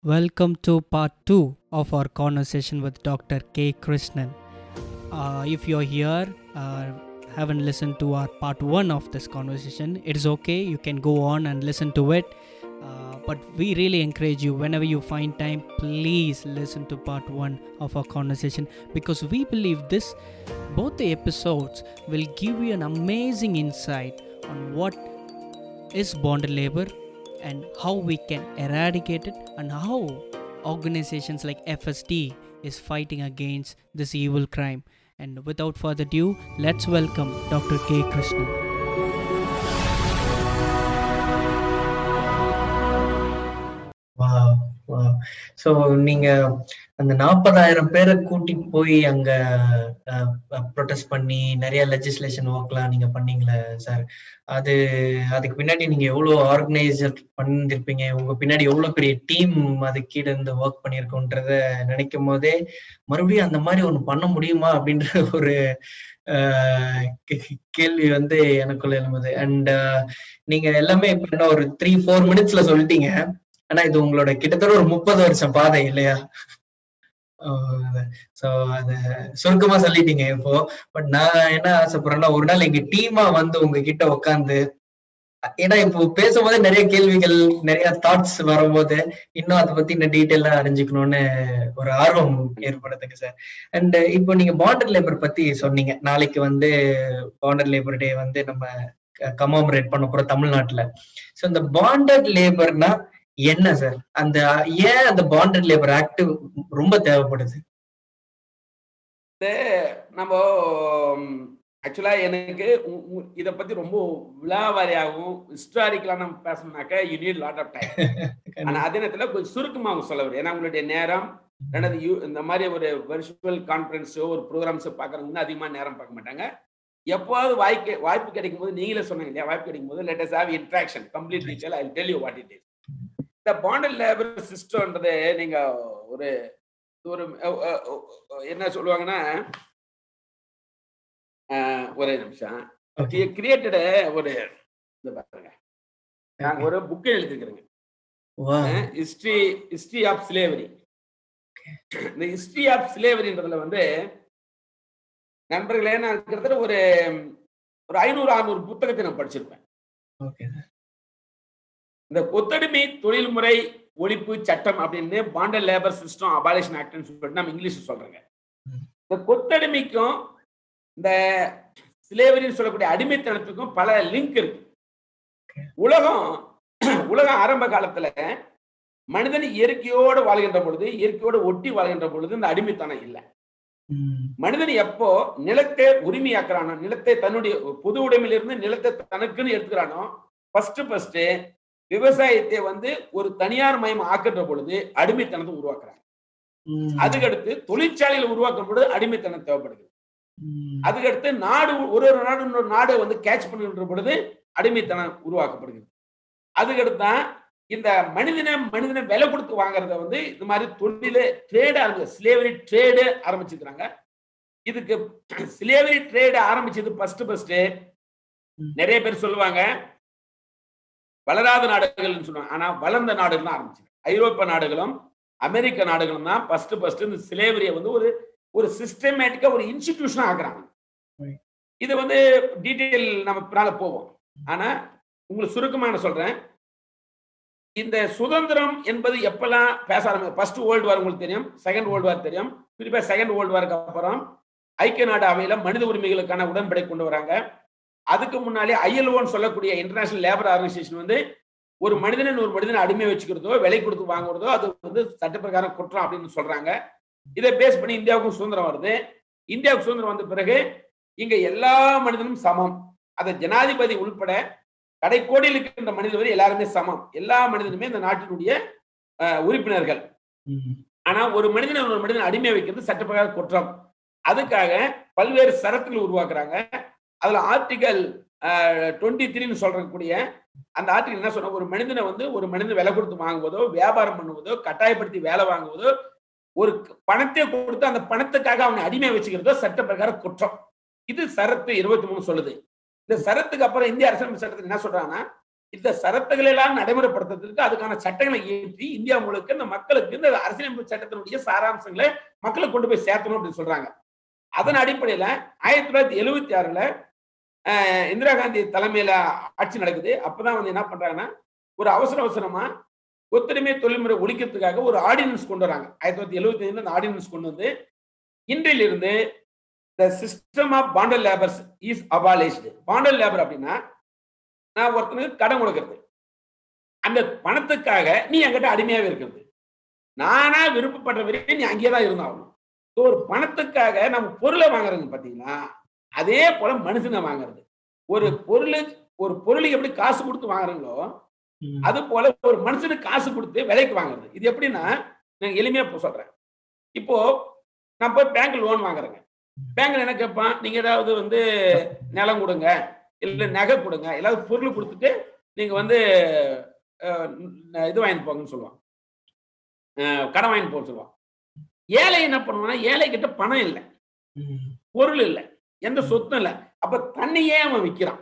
Welcome to part 2 of our conversation with Dr. K. Krishnan. Uh, if you're here, uh, haven't listened to our part 1 of this conversation, it is okay. You can go on and listen to it. Uh, but we really encourage you, whenever you find time, please listen to part 1 of our conversation because we believe this, both the episodes, will give you an amazing insight on what is bonded labor and how we can eradicate it and how organizations like FSD is fighting against this evil crime. And without further ado, let's welcome Dr. K. Krishnan. So நீங்க அந்த நாற்பதாயிரம் பேரை கூட்டிட்டு போய் அங்க protest பண்ணி நிறைய legislation ஒர்க்லாம் நீங்க பண்ணீங்களே சார் அது அதுக்கு பின்னாடி நீங்க எவ்வளவு ஆர்கனைசர் பண்ணிருப்பீங்க உங்க பின்னாடி எவ்வளவு பெரிய டீம் அது கீழே இருந்து ஒர்க் பண்ணிருக்கோன்றத நினைக்கும் போதே மறுபடியும் அந்த மாதிரி ஒண்ணு பண்ண முடியுமா அப்படின்ற ஒரு கேள்வி வந்து எனக்குள்ள எழும்புது அண்ட் நீங்க எல்லாமே இப்ப என்ன ஒரு த்ரீ ஃபோர் மினிட்ஸ்ல சொல்லிட்டீங்க ஆனா இது உங்களோட கிட்டத்தட்ட ஒரு முப்பது வருஷம் பாதை இல்லையா சோ அத சுருக்கமா சொல்லிட்டீங்க இப்போ பட் நான் என்ன ஆசைப்படுறேன்னா ஒரு நாள் எங்க டீமா வந்து உங்ககிட்ட உட்காந்து ஏன்னா இப்போ பேசும்போது நிறைய கேள்விகள் நிறைய தாட்ஸ் வரும்போது இன்னும் அதை பத்தி இன்னும் டீட்டெயிலா அறிஞ்சுக்கணும்னு ஒரு ஆர்வம் ஏற்படுதுங்க சார் அண்ட் இப்போ நீங்க பாண்டர் லேபர் பத்தி சொன்னீங்க நாளைக்கு வந்து பாண்டர் லேபர் டே வந்து நம்ம கமாமரேட் பண்ண போறோம் தமிழ்நாட்டுல சோ இந்த பாண்டட் லேபர்னா என்ன சார் அந்த ஏன் அந்த பாண்டட் லேபர் ஆக்ட் ரொம்ப தேவைப்படுது நம்ம ஆக்சுவலா எனக்கு இத பத்தி ரொம்ப விழாவாரியாகவும் ஹிஸ்டாரிக்கலா நம்ம பேசணும்னாக்க you need lot of time ஆனா அதே நேரத்துல கொஞ்சம் சுருக்கமா அவங்க சொல்ல வரும் ஏன்னா உங்களுடைய நேரம் ரெண்டாவது யூ இந்த மாதிரி ஒரு வெர்ச்சுவல் கான்ஃபரன்ஸோ ஒரு ப்ரோக்ராம்ஸோ பார்க்கறவங்க அதிகமா நேரம் பார்க்க மாட்டாங்க எப்போது வாய்ப்பு வாய்ப்பு கிடைக்கும் போது நீங்களே சொன்னீங்க இல்லையா வாய்ப்பு கிடைக்கும் போது let us have interaction complete teacher I tell you what it is இந்த பாண்டல் லேபர் சிஸ்டம்ன்றது நீங்க ஒரு ஒரு என்ன சொல்லுவாங்கன்னா ஒரே நிமிஷம் கிரியேட்டட் ஒரு இந்த பாருங்க நாங்க ஒரு புக் எழுதிருக்கிறேங்க ஹிஸ்டரி ஹிஸ்டரி ஆஃப் ஸ்லேவரி இந்த ஹிஸ்டரி ஆஃப் ஸ்லேவரின்றதுல வந்து நண்பர்களே நான் கிட்டத்தட்ட ஒரு ஒரு ஐநூறு அறுநூறு புத்தகத்தை நான் படிச்சிருப்பேன் இந்த கொத்தடிமை தொழில்முறை ஒழிப்பு சட்டம் அப்படின்னு பாண்டல் லேபர் சிஸ்டம் அபாலிஷன் ஆக்ட்னு சொல்லிட்டு நம்ம இங்கிலீஷ் சொல்றேங்க இந்த கொத்தடிமைக்கும் இந்த சிலேவரின்னு சொல்லக்கூடிய அடிமைத்தனத்துக்கும் பல லிங்க் இருக்கு உலகம் உலகம் ஆரம்ப காலத்துல மனிதன் இயற்கையோடு வாழ்கின்ற பொழுது இயற்கையோடு ஒட்டி வாழ்கின்ற பொழுது இந்த அடிமைத்தனம் இல்லை மனிதன் எப்போ நிலத்தை உரிமையாக்குறானோ நிலத்தை தன்னுடைய பொது உடைமையிலிருந்து நிலத்தை தனக்குன்னு எடுத்துக்கிறானோ ஃபர்ஸ்ட் ஃபர்ஸ்ட் விவசாயத்தை வந்து ஒரு தனியார் மயம் ஆக்கின்ற பொழுது அடிமைத்தனத்தை உருவாக்குறாங்க அதுக்கடுத்து தொழிற்சாலையில் உருவாக்கும் பொழுது அடிமைத்தனம் தேவைப்படுது அதுக்கடுத்து நாடு ஒரு ஒரு நாடு இன்னொரு நாடு வந்து கேட்ச் பண்ணுகின்ற பொழுது அடிமைத்தனம் உருவாக்கப்படுகிறது அதுக்கடுத்து தான் இந்த மனிதனை மனிதனை விலை கொடுத்து வாங்குறத வந்து இந்த மாதிரி தொழில ட்ரேடு ஆரம்பி ஸ்லேவரி ட்ரேடு ஆரம்பிச்சிருக்கிறாங்க இதுக்கு ஸ்லேவரி ட்ரேடு ஆரம்பிச்சது ஃபர்ஸ்ட் ஃபர்ஸ்ட் நிறைய பேர் சொல்லுவாங்க வளராத நாடுகள்னு சொல்லுவாங்க ஆனா வளர்ந்த நாடுகள் ஆரம்பிச்சு ஐரோப்பிய நாடுகளும் அமெரிக்க நாடுகளும் தான் ஃபர்ஸ்ட் ஃபர்ஸ்ட் இந்த சிலேவரியை வந்து ஒரு ஒரு சிஸ்டமேட்டிக்கா ஒரு இன்ஸ்டிடியூஷனா ஆக்குறாங்க இது வந்து டீட்டெயில் நம்ம பின்னால போவோம் ஆனா உங்களுக்கு சுருக்கமான சொல்றேன் இந்த சுதந்திரம் என்பது எப்பெல்லாம் பேச ஆரம்பிக்கும் ஃபர்ஸ்ட் வேர்ல்டு வார் உங்களுக்கு தெரியும் செகண்ட் வேர்ல்டு வார் தெரியும் குறிப்பா செகண்ட் வேர்ல்டு வாருக்கு அப்புறம் ஐக்கிய நாடு அவையில மனித உரிமைகளுக்கான உடன்படை கொண்டு வராங்க அதுக்கு முன்னாலே ஐஎல்ஓன்னு சொல்லக்கூடிய இன்டர்நேஷனல் லேபர் ஆர்கனைசேஷன் வந்து ஒரு மனிதனை ஒரு மனிதனை அடிமை வச்சுக்கிறதோ விலை கொடுத்து வாங்குறதோ அது வந்து சட்டப்பிரகாரம் குற்றம் அப்படின்னு சொல்றாங்க இதை பேஸ் பண்ணி இந்தியாவுக்கும் சுதந்திரம் வருது இந்தியாவுக்கு சுதந்திரம் வந்த பிறகு இங்க எல்லா மனிதனும் சமம் அதை ஜனாதிபதி உள்பட கடைக்கோடியில் இருக்கின்ற மனிதர் வரை எல்லாருமே சமம் எல்லா மனிதனுமே இந்த நாட்டினுடைய உறுப்பினர்கள் ஆனா ஒரு மனிதனை ஒரு மனிதன் அடிமை வைக்கிறது சட்டப்பிரகார குற்றம் அதுக்காக பல்வேறு சரத்துகள் உருவாக்குறாங்க அதுல ஆர்டிகல் டுவெண்ட்டி த்ரீன்னு சொல்றக்கூடிய அந்த ஆர்டிகல் என்ன சொன்ன ஒரு மனிதனை வந்து ஒரு மனிதன் விலை கொடுத்து வாங்குவதோ வியாபாரம் பண்ணுவதோ கட்டாயப்படுத்தி வேலை வாங்குவதோ ஒரு பணத்தை கொடுத்து அந்த பணத்துக்காக அவனை அடிமை வச்சுக்கிறதோ சட்ட பிரகார குற்றம் இது சரத்து இருபத்தி மூணு சொல்லுது இந்த சரத்துக்கு அப்புறம் இந்திய அரசியலமைப்பு சட்டத்தில் என்ன சொல்றாங்கன்னா இந்த சரத்துகளை எல்லாம் நடைமுறைப்படுத்துறதுக்கு அதுக்கான சட்டங்களை இயற்றி இந்தியா முழுக்க இந்த மக்களுக்கு இந்த அரசியலமைப்பு சட்டத்தினுடைய சாராம்சங்களை மக்களுக்கு கொண்டு போய் சேர்த்தணும் அப்படின்னு சொல்றாங்க அதன் அடிப்படையில ஆயிரத்தி தொள்ளாயிரத்தி எழுவத்தி ஆறுல அஹ், இந்திரா காந்தி தலைமையில ஆட்சி நடக்குது அப்பதான் வந்து என்ன பண்றாங்கன்னா ஒரு அவசர அவசரமா ஒத்துழைமை தொழில்முறை ஒழிக்கிறதுக்காக ஒரு ஆர்டினன்ஸ் கொண்டு வராங்க ஆயிரத்தி தொள்ளாயிரத்தி எழுபத்தி ஐந்துல அந்த ஆர்டினன்ஸ் கொண்டு வந்து இன்றிலிருந்து the system of bonded labours is abolished bonded labour அப்படின்னா நான் ஒருத்தனுக்கு கடன் கொடுக்கறது அந்த பணத்துக்காக நீ என்கிட்ட அடிமையாவே இருக்கிறது நானா விருப்பப்படுற வரைக்கும் நீ அங்கேயே தான் இருந்தாகணும் So, ஒரு பணத்துக்காக நம்ம பொருளை வாங்குறதுங்க பாத்தீங்களா அதே போல மனுஷனை வாங்குறது ஒரு பொருள் ஒரு பொருளை எப்படி காசு கொடுத்து வாங்குறீங்களோ ம். அது போல ஒரு மனுஷனுக்கு காசு கொடுத்து விலைக்கு வாங்குறது இது எப்படின்னா நான் எளிமையா இப்போ சொல்றேன் இப்போ நான் போய் பேங்க் லோன் வாங்குறேங்க பேங்க்ல என்ன கேட்பான் நீங்க ஏதாவது வந்து நிலம் கொடுங்க இல்ல நகை கொடுங்க ஏதாவது பொருள் கொடுத்துட்டு நீங்க வந்து அஹ், ந- இது வாங்கிட்டு போங்கன்னு சொல்லுவான் அஹ், கடன் வாங்கிட்டு போக சொல்லுவான் ஏழை என்ன பண்ணுவான்னா ஏழை கிட்ட பணம் இல்லை ம். பொருள் இல்லை எந்த சொத்தும் இல்லை அப்ப தண்ணியே அவன் விற்கிறான்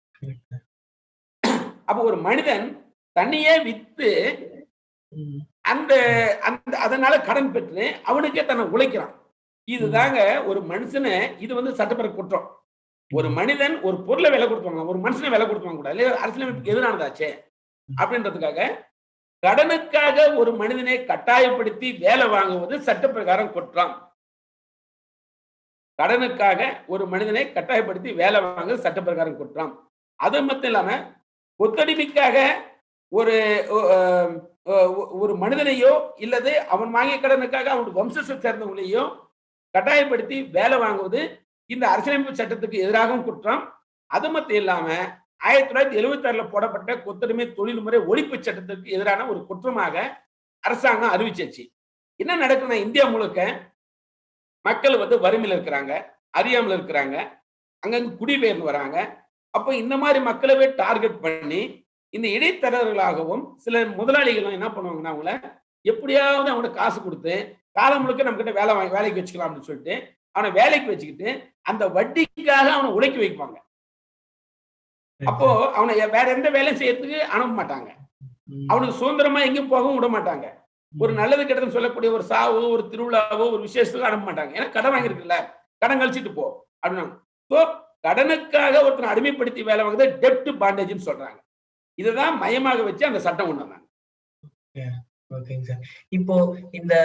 அப்ப ஒரு மனிதன் தண்ணியே வித்து ம். அந்த அந்த அதனால கடன் பெற்று அவனுக்கே தன்னை உழைக்கிறான் இதுதாங்க ஒரு மனுஷனை இது வந்து சட்டப்பேர குற்றம் ஒரு மனிதன் ஒரு பொருளை விலை கொடுத்து வாங்கலாம் ஒரு மனுஷனை விலை கொடுத்து வாங்க கூடாது இல்லையா அரசியலமைப்புக்கு எதிரானதாச்சே அப்படின்றதுக்காக கடனுக்காக ஒரு மனிதனை கட்டாயப்படுத்தி வேலை வாங்குவது சட்ட பிரகாரம் குற்றம் கடனுக்காக ஒரு மனிதனை கட்டாயப்படுத்தி வேலை வாங்குவது சட்ட பிரகாரம் குற்றம் அது மட்டும் இல்லாம ஒத்தடிமைக்காக ஒரு அஹ், அஹ், ஒரு மனிதனையோ இல்லது அவன் வாங்கிய கடனுக்காக அவனுடைய வம்சத்தை சேர்ந்தவங்களையோ கட்டாயப்படுத்தி வேலை வாங்குவது இந்த அரசியலமைப்பு சட்டத்துக்கு எதிராகவும் குற்றம் அது மட்டும் இல்லாம ஆயிரத்தி தொள்ளாயிரத்தி எழுபத்தி ஆறுல போடப்பட்ட கொத்தடிமை தொழில்முறை ஒழிப்பு சட்டத்துக்கு எதிரான ஒரு குற்றமாக அரசாங்கம் அறிவிச்சிருச்சு என்ன நடக்குதுன்னா இந்தியா முழுக்க மக்கள் வந்து வறுமையில் இருக்கிறாங்க அறியாமல் இருக்கிறாங்க அங்கங்க குடிபெயர்ந்து வராங்க அப்போ இந்த மாதிரி மக்களவே டார்கெட் பண்ணி இந்த இடைத்தரகர்களாகவும் சில முதலாளிகளும் என்ன பண்ணுவாங்கன்னா அவங்கள எப்படியாவது அவங்களுக்கு காசு கொடுத்து காலம் முழுக்க நம்ம கிட்ட வேலை வாங்கி வேலைக்கு வச்சுக்கலாம் அப்படின்னு சொல்லிட்டு அவனை வேலைக்கு வச்சுக்கிட்டு அந்த வட்டிக்காக அவனை உழைக்க வைப்பாங்க அப்போ அவனை வேற எந்த வேலையும் செய்யறதுக்கு அனுப்ப மாட்டாங்க ம். அவனுக்கு சுதந்திரமா எங்கேயும் போகவும் விட மாட்டாங்க ஒரு நல்லது கெட்டதுன்னு சொல்லக்கூடிய ஒரு சாவோ ஒரு திருவிழாவோ ஒரு விசேஷத்துக்கு அனுப்ப மாட்டாங்க ஏன்னா கடன் வாங்கியிருக்குல்ல கடன் கழிச்சிட்டு போ அப்படின்னா ஸோ கடனுக்காக ஒருத்தனை அடிமைப்படுத்தி வேலை வாங்குறது டெப்ட் பாண்டேஜ்னு சொல்றாங்க இதுதான் மையமாக வச்சு அந்த சட்டம் கொண்டு வந்தாங்க ஓகேங்க சார் இப்போ இந்த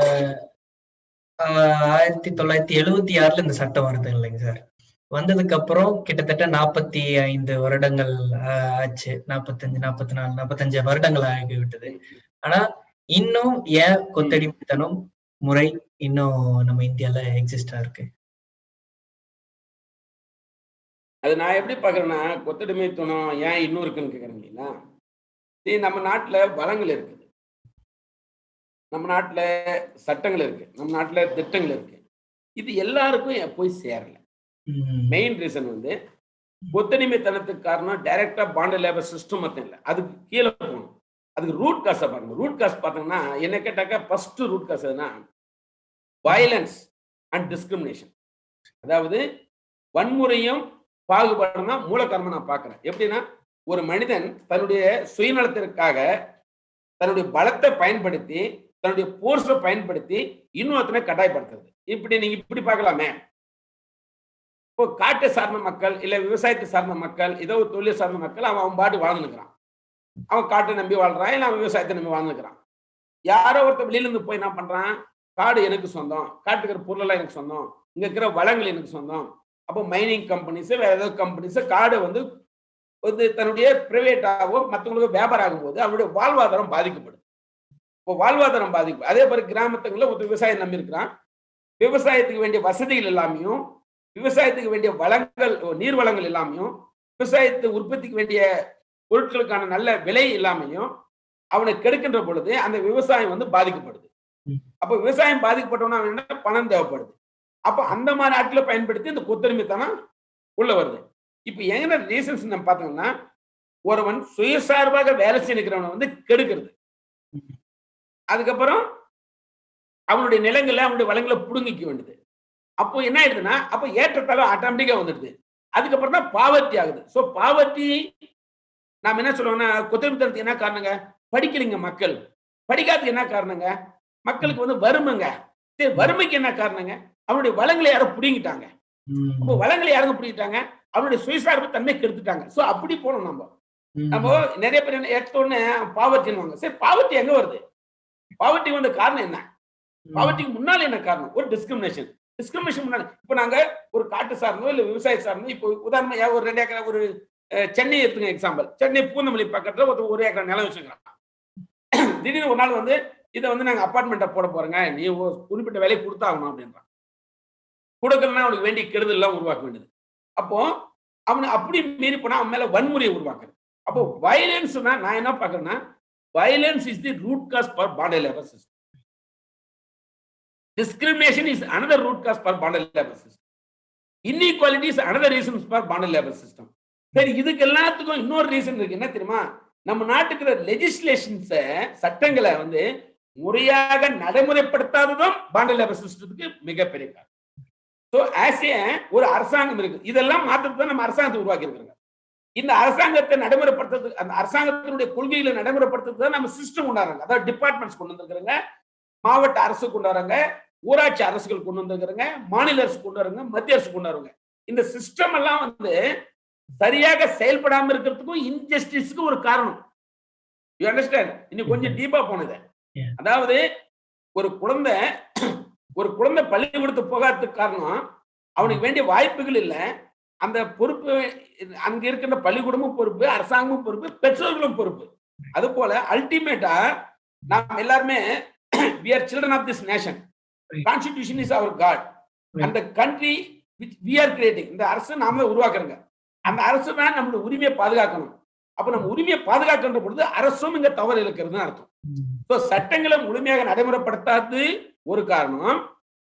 ஆஹ், ஆயிரத்தி தொள்ளாயிரத்தி எழுவத்தி ஆறுல இந்த சட்டம் வருது இல்லைங்க சார் வந்ததுக்கு அப்புறம் கிட்டத்தட்ட நாற்பத்தி ஐந்து வருடங்கள் ஆஹ், ஆச்சு நாற்பத்தஞ்சு நாற்பத்தி நாலு நாற்பத்தஞ்சு வருடங்கள் ஆகிவிட்டது ஆனா இன்னும் ஏன் கொத்தடிமைத்தனம் முறை இன்னும் நம்ம இந்தியால எக்ஸிஸ்டா இருக்கு அது நான் எப்படி பார்க்குறேன்னா கொத்தடிமை துணம் ஏன் இன்னும் இருக்குன்னு கேட்குறீங்களா சரி நம்ம நாட்டில் வளங்கள் இருக்குது நம்ம நாட்டில் சட்டங்கள் இருக்கு நம்ம நாட்டில் திட்டங்கள் இருக்கு இது எல்லாருக்கும் ஏன் போய் சேரல ம். மெயின் ரீசன் வந்து கொத்தடிமைத்தனத்துக்கு காரணம் டைரக்டா பாண்ட் லேபர் சிஸ்டம் மட்டும் இல்லை அதுக்கு கீழே போகணும் அதுக்கு ரூட் காசை பாருங்க ரூட் காசு பார்த்தீங்கன்னா என்ன கேட்டாக்கா ஃபர்ஸ்ட் ரூட் காசு எதுனா வயலன்ஸ் அண்ட் டிஸ்கிரிமினேஷன் அதாவது வன்முறையும் பாகுபாடும் தான் மூல காரணமா நான் பார்க்கிறேன் எப்படின்னா ஒரு மனிதன் தன்னுடைய சுயநலத்திற்காக தன்னுடைய பலத்தை பயன்படுத்தி தன்னுடைய போர்ஸை பயன்படுத்தி இன்னொருத்தனை கட்டாயப்படுத்துறது இப்படி நீங்க இப்படி பார்க்கலாமே இப்போ காட்டை சார்ந்த மக்கள் இல்ல விவசாயத்தை சார்ந்த மக்கள் ஏதோ ஒரு தொழிலை சார்ந்த மக்கள் அவன் அவன் பாட்டு வாழ்ந்துக்கிறான் அவன் காட்டை நம்பி வாழ்றான் இல்லை அவன் விவசாயத்தை நம்பி வாழ்ந்துக்கிறான் யாரோ ஒருத்தர் வெளியில இருந்து போய் என்ன பண்றான் காடு எனக்கு சொந்தம் காட்டுக்கு இருக்கிற பொருளெல்லாம் எனக்கு சொந்தம் இங்க இருக்கிற வளங்கள் எனக்கு சொந்தம் அப்போ மைனிங் கம்பெனிஸ் வேற ஏதோ கம்பெனிஸ் காடு வந்து வந்து தன்னுடைய பிரைவேட்டாவோ மற்றவங்களுக்கு வியாபாரம் ஆகும்போது அவனுடைய வாழ்வாதாரம் பாதிக்கப்படுது இப்போ வாழ்வாதாரம் பாதிக்கும் அதே மாதிரி கிராமத்துங்களில் ஒரு விவசாயம் நம்பி இருக்கிறான் விவசாயத்துக்கு வேண்டிய வசதிகள் எல்லாமையும் விவசாயத்துக்கு வேண்டிய வளங்கள் நீர் வளங்கள் எல்லாமையும் விவசாயத்து உற்பத்திக்கு வேண்டிய பொருட்களுக்கான நல்ல விலை இல்லாமையும் அவனை கெடுக்கின்ற பொழுது அந்த விவசாயம் வந்து பாதிக்கப்படுது ம். அப்ப விவசாயம் பாதிக்கப்பட்டவனா அவன் என்ன பணம் தேவைப்படுது அப்ப அந்த மாதிரி ஆட்களை பயன்படுத்தி இந்த கொத்தடிமைத்தனம் உள்ள வருது இப்ப எங்க ரீசன்ஸ் நம்ம பார்த்தோம்னா ஒருவன் சுயசார்பாக வேலை செய்யக்கிறவனை வந்து கெடுக்கிறது ம். அதுக்கப்புறம் அவனுடைய நிலங்களை அவனுடைய வளங்களை புடுங்கிக்க வேண்டியது அப்போ என்ன ஆயிடுதுன்னா அப்போ ஏற்றத்தாழ்வு ஆட்டோமேட்டிக்கா வந்துடுது அதுக்கப்புறம் தான் பாவர்ட்டி ஆகுது ஸோ பாவர்ட்டி நாம என்ன சொல்லுவோம்னா குத்தமித்தனத்துக்கு என்ன காரணங்க படிக்கலைங்க மக்கள் படிக்காததுக்கு என்ன காரணங்க மக்களுக்கு வந்து வறுமைங்க சரி வறுமைக்கு என்ன காரணங்க அவனுடைய வளங்களை யாரோ புடிங்கிட்டாங்க அப்போ வளங்களை யாருங்க புடிங்கிட்டாங்க அவனுடைய சுயசார்பு தன்மை கெடுத்துட்டாங்க சோ அப்படி போனோம் நம்ம நம்ம நிறைய பேர் என்ன எடுத்த உடனே பாவர்ட்டின்னு சரி பாவர்ட்டி எங்க வருது பாவர்ட்டி வந்து காரணம் என்ன பாவர்ட்டிக்கு முன்னால என்ன காரணம் ஒரு டிஸ்கிரிமினேஷன் டிஸ்கிரிமினேஷன் முன்னால இப்ப நாங்க ஒரு காட்டு சார்ந்தோ இல்ல விவசாய சார்ந்தோ இப்போ உதாரணமா யா- ஒரு ரெண்டு ஏக்கரா ஒரு அஹ், சென்னை எடுத்துங்க எக்ஸாம்பிள் சென்னை பூந்தமல்லி பக்கத்துல ஒரு ஒரு ஏக்கரா நிலம் வச்சுக்கிறான் திடீர்னு ஒரு நாள் வந்து இதை வந்து நாங்க அப்பார்ட்மெண்ட்டை போட போறோங்க நீ ஒரு குறிப்பிட்ட விலை கொடுத்தாகணும் அப்படின்றான் கொடுக்கலன்னா அவனுக்கு வேண்டிய கெடுதல் எல்லாம் உருவாக்க வேண்டியது அப்போ அவனை அப்படி மீறி போனா அவன் மேல வன்முறையை உருவாக்குறது அப்போ வயலன்ஸ்னா நான் என்ன பாக்குறேன்னா violence is the root cause for bonded labour system discrimination is another root cause for bonded labor system inequality is another reason for bonded labor system சரி இதுக்கு எல்லாத்துக்கும் இன்னொரு ரீசன் இருக்கு என்ன தெரியுமா நம்ம நாட்டுக்கு லெஜிஸ்லேஷன்ஸ சட்டங்களை வந்து முறையாக நடைமுறைப்படுத்தாததும் பாண்டல் லேபர் சிஸ்டத்துக்கு மிகப்பெரிய காரணம் ஸோ ஆஸ் ஏ ஒரு அரசாங்கம் இருக்கு இதெல்லாம் மாற்றத்தை தான் நம்ம அரசாங்கத்தை உருவாக்கி இருக்கிறோங்க இந்த அரசாங்கத்தை நடைமுறைப்படுத்துறது அந்த அரசாங்கத்தினுடைய கொள்கைகளை நடைமுறைப்படுத்துறது தான் நம்ம சிஸ்டம் கொண்டாடுறாங்க அதாவது டிபார்ட்மெண்ட்ஸ் கொண்டு வந்திருக்கிறோங்க மாவட்ட அரசு கொண்டு வராங்க ஊராட்சி அரசுகள் கொண்டு வந்திருக்கிறாங்க மாநில அரசு கொண்டு வராங்க மத்திய அரசு கொண்டு வராங்க இந்த சிஸ்டம் எல்லாம் வந்து சரியாக செயல்படாம இருக்கிறதுக்கும் இன்ஜஸ்டிஸ்க்கு ஒரு காரணம் யூ அண்டர்ஸ்டாண்ட் இன்னும் கொஞ்சம் டீப்பா போனது Yeah. அதாவது ஒரு குழந்தை ஒரு குழந்தை பள்ளிக்கூடத்துக்கு போகாததுக்கு காரணம் அவனுக்கு வேண்டிய வாய்ப்புகள் இல்லை அந்த பொறுப்பு அங்க இருக்கின்ற பள்ளிக்கூடமும் பொறுப்பு அரசாங்கமும் பொறுப்பு பெற்றோர்களும் பொறுப்பு அது போல அல்டிமேட்டா நாம் எல்லாருமே we are children of this nation Right. constitution is our god Right. அந்த country which we are creating இந்த அரசு நாம உருவாக்குறோங்க அந்த அரசு தான் நம்மளுடைய உரிமையை பாதுகாக்கணும் அப்ப நம்ம உரிமையை பாதுகாக்கின்ற பொழுது அரசும் இங்க தவறு இருக்கிறதுன்னு அர்த்தம் So, சட்டங்களை முழுமையாக நடைமுறைப்படுத்தாது ஒரு காரணம்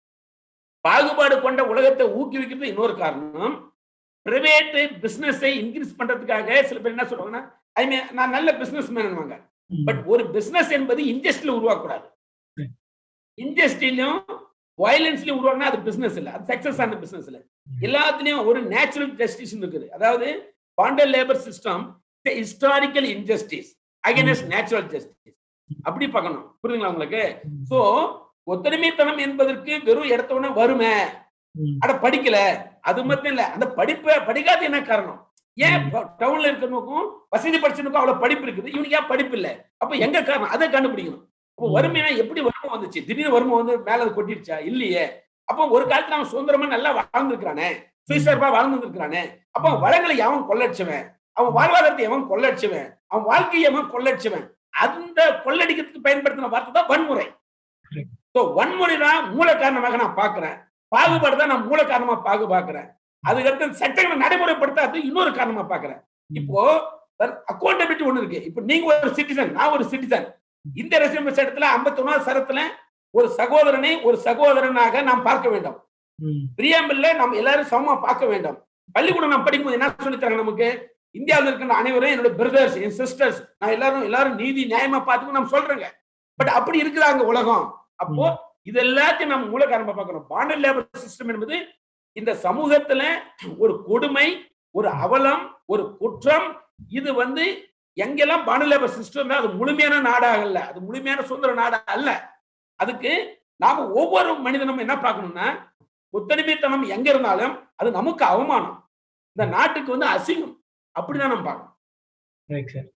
பாகுபாடு கொண்ட உலகத்தை ஊக்குவிக்கிறது இன்னொரு காரணம் பிரைவேட் பிசினஸை இன்க்ரீஸ் பண்றதுக்காக சில பேர் என்ன சொல்லுவாங்கன்னா ஐ மீன் நான் நல்ல பிசினஸ் மேனுவாங்க பட் ஒரு பிசினஸ் என்பது இன்ஜஸ்ட்ல உருவாக்கக்கூடாது Hmm. இன்ஜஸ்ட்ரியிலும் வயலன்ஸ்லயும் உருவாக்கினா அது பிசினஸ் இல்ல அது சக்சஸ் ஆன பிசினஸ் இல்ல எல்லாத்துலயும் ஒரு நேச்சுரல் ஜஸ்டிஸ் இருக்குது அதாவது bonded labour system historical injustice against natural justice அப்படி பார்க்கணும் புரியுதுங்களா உங்களுக்கு சோ ஒத்தடிமைத்தனம் என்பதற்கு வெறும் எடுத்தவொடனே வருமே அட படிக்கல அது மட்டும் இல்ல அந்த படிப்பை படிக்காத என்ன காரணம் ஏன் டவுன்ல இருக்கிறவனுக்கும் வசதி படிச்சவனுக்கும் அவ்வளவு படிப்பு இருக்குது இவனுக்கு ஏன் படிப்பு இல்ல அப்ப எங்க காரணம் அதை கண்டுபிடிக்கணும் அப்போ ம். வறுமைனா எப்படி வறுமை வந்துச்சு திடீர்னு வறுமை வந்து மேல அது கொட்டிடுச்சா இல்லையே அப்போ ஒரு காலத்துல அவன் சுதந்திரமா நல்லா வாழ்ந்துருக்கானே சுயசார்பா வாழ்ந்துருக்கானே அப்போ அவன் வளங்களை எவன் கொள்ளடிச்சவன் அவன் வாழ்வாதாரத்தை எவன் கொள்ளடிச்சவன் அவன் வாழ்க்கையை எவன் கொள்ளடிச்சவன் அந்த கொள்ளடிக்கிறதுக்கு பயன்படுத்தின வார்த்தை தான் வன்முறை Correct. சோ வன்முறை தான் மூல காரணமாக நான் பாக்குறேன் பாகுபாடு தான் நான் மூல காரணமா பாகு பாக்குறேன் அதுக்கடுத்து சட்டங்களை நடைமுறைப்படுத்தாது இன்னொரு காரணமா பாக்குறேன் இப்போ அக்கௌண்டபிலிட்டி ஒண்ணு இருக்கு இப்போ நீங்க ஒரு சிட்டிசன் நான் ஒரு சிட்டிசன் இந்த அரசியல் சட்டத்துல ஐம்பத்தி சரத்துல ஒரு சகோதரனை ஒரு சகோதரனாக நாம் பார்க்க வேண்டும் பிரியாம்பிள்ல நம்ம எல்லாரும் சமமா பார்க்க வேண்டும் பள்ளிக்கூடம் நாம் படிக்கும்போது என்ன சொல்லித்தராங்க நமக்கு இந்தியாவில் இருக்கிற அனைவரும் என்னோட பிரதர்ஸ் என் சிஸ்டர்ஸ் நான் எல்லாரும் எல்லாரும் நீதி நியாயமா பார்த்துக்கணும் நம்ம சொல்றேங்க பட் அப்படி இருக்குதாங்க உலகம் அப்போ இது எல்லாத்தையும் நம்ம மூல காரணமா பார்க்கணும் பாண்டல் லேபர் சிஸ்டம் என்பது இந்த சமூகத்துல ஒரு கொடுமை ஒரு அவலம் ஒரு குற்றம் இது வந்து எங்கெல்லாம் பாண்டல் லேபர் சிஸ்டம் அது முழுமையான நாடாக அல்ல அது முழுமையான சுதந்திர நாடா அல்ல அதுக்கு நாம ஒவ்வொரு மனிதனும் என்ன பார்க்கணும்னா ஒத்தடிமைத்தனம் எங்க இருந்தாலும் அது நமக்கு அவமானம் இந்த நாட்டுக்கு வந்து அசிங்கம் அப்படிதான் நம்ம பார்க்கணும் ரைட் சார்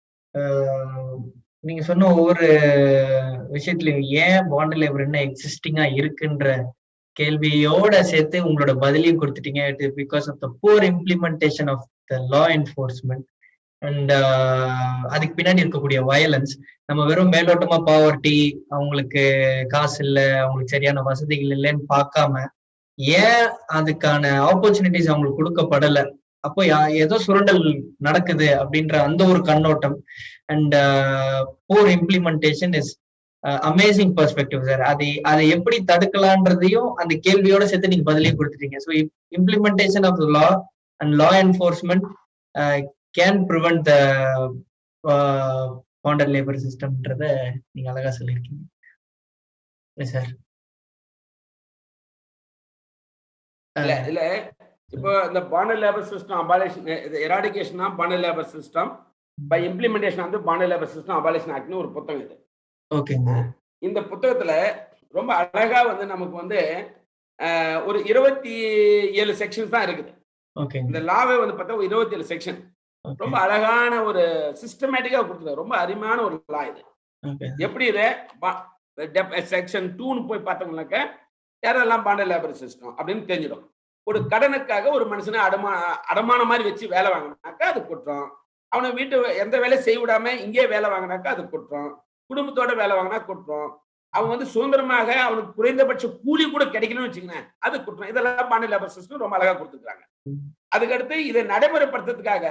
நீங்க சொன்ன ஒவ்வொரு விஷயத்துலயும் ஏன் பாண்ட் லேபர் என்ன எக்ஸிஸ்டிங்கா இருக்குன்ற கேள்வியோட சேர்த்து உங்களோட பதிலையும் கொடுத்துட்டீங்க it is because of the poor implementation of the law enforcement and அதுக்கு பின்னாடி இருக்கக்கூடிய வயலன்ஸ் நம்ம வெறும் மேலோட்டமா பாவர்ட்டி அவங்களுக்கு காசு இல்லை அவங்களுக்கு சரியான வசதிகள் இல்லைன்னு பார்க்காம ஏன் அதுக்கான ஆப்பர்ச்சுனிட்டிஸ் அவங்களுக்கு கொடுக்கப்படல அப்போ யா- ஏதோ சுரண்டல் நடக்குது அப்படின்ற அந்த ஒரு கண்ணோட்டம் and poor implementation is amazing perspective sir அதை அதை எப்படி தடுக்கலான்றதையும் அந்த கேள்வியோட சேர்த்து நீங்க பதிலையும் கொடுத்துட்டீங்க so implementation of law and law enforcement can prevent the bonded labour சிஸ்டம்ன்றத நீங்க அழகா சொல்லியிருக்கீங்க சார் இல்ல இல்ல இப்போ இந்த bonded labour system abolition eradication of bonded labour system by implementation வந்து பாண்டி லேபர் சிஸ்டம் அபாலிஷன் ஆக்ட்னு ஒரு புத்தகம் இது ஓகேங்க இந்த புத்தகத்துல ரொம்ப அழகா வந்து நமக்கு வந்து அஹ், ஒரு இருபத்தி ஏழு செக்ஷன்ஸ் தான் இருக்குது ஓகேங்க இந்த லாவே வந்து பார்த்தா ஒரு இருபத்தி ஏழு செக்ஷன் ஓகே ரொம்ப அழகான ஒரு சிஸ்டமேட்டிக்கா கொடுத்துருக்காரு ரொம்ப அருமையான ஒரு லா இது ஓகே எப்படி இது செக்ஷன் டூன்னு போய் பார்த்தோம்னாக்க யாரெல்லாம் பாண்ட லேபர் சிஸ்டம் அப்படின்னு தெரிஞ்சிடும் ஒரு கடனுக்காக ஒரு மனுஷனை அடமா அடமான மாதிரி வச்சு வேலை வாங்கினாக்கா அது குற்றம் அவனை வீட்டு எந்த வேலையும் செய்ய விடாம இங்கே வேலை வாங்கினாக்கா அது குற்றம் குடும்பத்தோட வேலை வாங்கினா குற்றம் அவன் வந்து சுதந்திரமாக அவனுக்கு குறைந்தபட்ச கூலி கூட கிடைக்கணும்னு வச்சுக்கோங்க அது குற்றம் இதெல்லாம் பாண்ட லேபர் சிஸ்டம் ரொம்ப அழகா கொடுத்துருக்காங்க அதுக்கடுத்து இதை நடைமுறைப்படுத்துறதுக்காக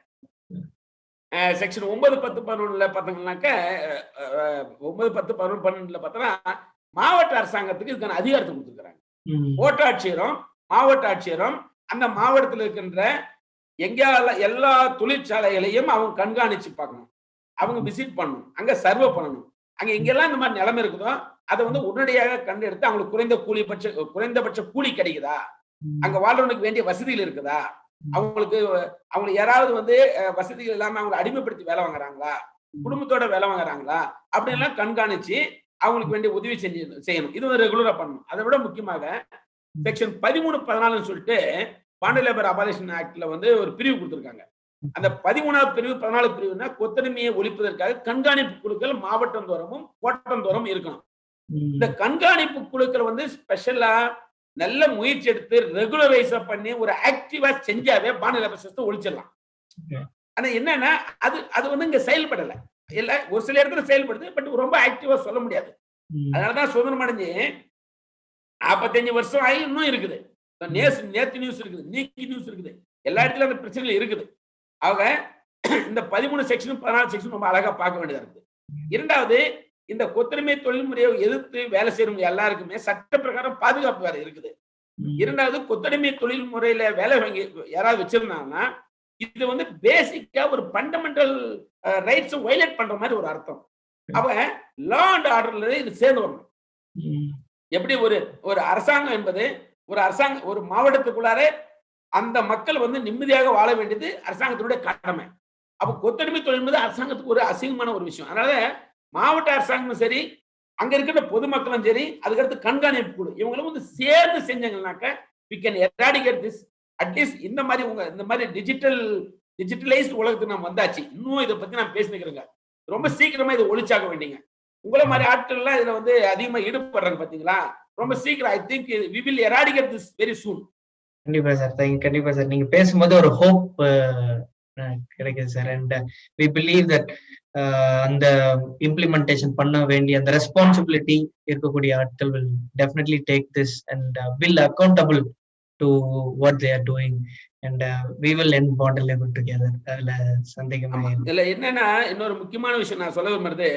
செக்ஷன் ஒன்பது பத்து பதினொன்றுல பார்த்தீங்கன்னாக்க அஹ், ஒன்பது பத்து பதினொன்று பன்னெண்டுல பார்த்தோன்னா மாவட்ட அரசாங்கத்துக்கு இதுக்கான அதிகாரத்தை கொடுத்துருக்காங்க ம், கோட்டாட்சியரும் மாவட்ட ஆட்சியரும் அந்த மாவட்டத்தில் இருக்கின்ற எங்கெல்லாம் எல்லா தொழிற்சாலைகளையும் அவங்க கண்காணிச்சு பார்க்கணும் அவங்க விசிட் பண்ணணும் அங்க சர்வே பண்ணணும் அங்க எங்கெல்லாம் இந்த மாதிரி நிலைமை இருக்குதோ அதை வந்து உடனடியாக கண்டெடுத்து அவங்களுக்கு குறைந்த கூலிபட்ச குறைந்தபட்ச கூலி கிடைக்குதா ம், அங்க வாழ்றவனுக்கு வேண்டிய வசதிகள் இருக்குதா அவங்களுக்கு அவங்களுக்கு யாராவது வந்து அஹ், வசதிகள் இல்லாம அவங்களை அடிமைப்படுத்தி வேலை வாங்குறாங்களா குடும்பத்தோட வேலை வாங்குறாங்களா அப்படின்லாம் கண்காணிச்சு அவங்களுக்கு வேண்டிய உதவி செஞ்சு செய்யணும் இது வந்து ரெகுலரா பண்ணணும் அதை விட முக்கியமாக செக்ஷன் பதிமூணு பதினாலுன்னு சொல்லிட்டு பாண்டி லேபர் அபாலிஷன் ஆக்ட்ல வந்து ஒரு பிரிவு கொடுத்திருக்காங்க அந்த பதிமூணாவது பிரிவு பதினாலு பிரிவுனா கொத்தடிமையை ஒழிப்பதற்காக கண்காணிப்பு குழுக்கள் மாவட்டம் தோறமும் கோட்டம் தோறும் இருக்கணும் ம், இந்த கண்காணிப்பு குழுக்கள் வந்து ஸ்பெஷலா நல்ல முயற்சி எடுத்து ரெகுலரைஸ் பண்ணி ஒரு ஆக்டிவா செஞ்சாவே பாண்டி லேபர் சிஸ்டம் ஒழிச்சிடலாம் Okay. ஆனா என்னன்னா அது அது வந்து இங்க செயல்படல இல்ல ஒரு சில இடத்துல செயல்படுது பட் ரொம்ப ஆக்டிவா சொல்ல முடியாது ம், அதனாலதான் சுதந்திரம் அடைஞ்சு நாற்பத்தஞ்சு வருஷம் ஆகி இன்னும் இருக்குது இப்ப நேஸ் நேத்து நியூஸ் இருக்குது நீக்கி நியூஸ் இருக்குது எல்லா இடத்துலயும் அந்த பிரச்சனைகள் இருக்குது ஆக இந்த பதிமூணு செக்ஷனும் பதினாலு செக்ஷன் ரொம்ப அழகா பார்க்க வேண்டியதா இருக்குது இரண்டாவது இந்த கொத்தடிமை தொழில்முறையை எதிர்த்து வேலை செய்யறவங்க எல்லாருக்குமே சட்ட பிரகாரம் பாதுகாப்பு வேற இருக்குது ம், இரண்டாவது கொத்தடிமை தொழில் முறையில வேலை வாங்கி யாராவது வச்சிருந்தாங்கன்னா இது வந்து பேசிக்கா ஒரு ஃபண்டமெண்டல் ரைட்ஸ் வயலேட் பண்ற மாதிரி ஒரு அர்த்தம் அவ லா அண்ட் ஆர்டர்ல இது சேர்ந்து வரணும் ம், எப்படி ஒரு ஒரு அரசாங்கம் என்பது ஒரு அரசாங்கம் ஒரு மாவட்டத்துக்குள்ளாரே அந்த மக்கள் வந்து நிம்மதியாக வாழ வேண்டியது அரசாங்கத்தினுடைய கடமை அப்ப கொத்தடிமை தொழில் என்பது அரசாங்கத்துக்கு ஒரு அசிங்கமான ஒரு விஷயம் அதனால மாவட்ட அரசாங்கமும் சரி அங்க இருக்கிற பொதுமக்களும் சரி அதுக்கடுத்து கண்காணிப்பு குழு இவங்களும் வந்து சேர்ந்து செஞ்சாங்கன்னாக்க we can eradicate this at least இந்த மாதிரி உங்க இந்த மாதிரி டிஜிட்டல் டிஜிட்டலைஸ்ட் உலகத்துக்கு நாம் வந்தாச்சு இன்னும் இதை பத்தி நான் பேசினுக்கிறேங்க ரொம்ப சீக்கிரமா இதை ஒழிச்சாக்க வேண்டிங்க உங்களை மாதிரி ஆட்கள் எல்லாம் இதுல வந்து அதிகமா ஈடுபடுறாங்க பாத்தீங்களா ரொம்ப சீக்கிரம் I think we will eradicate this very soon கண்டிப்பா சார் தேங்க் கண்டிப்பா சார் நீங்க பேசும்போது ஒரு ஹோப் கிடைக்குது sir and we believe that அந்த இம்ப்ளிமெண்டேஷன் பண்ண வேண்டிய அந்த ரெஸ்பான்சிபிலிட்டி இருக்கக்கூடிய ஆட்கள் will definitely take this and will accountable to what they are doing and we will end bonded labour together அதுல சந்தேகமே ஆமா. இல்லை. இதுல என்னன்னா இன்னொரு முக்கியமான விஷயம் நான் சொல்ல விரும்புறது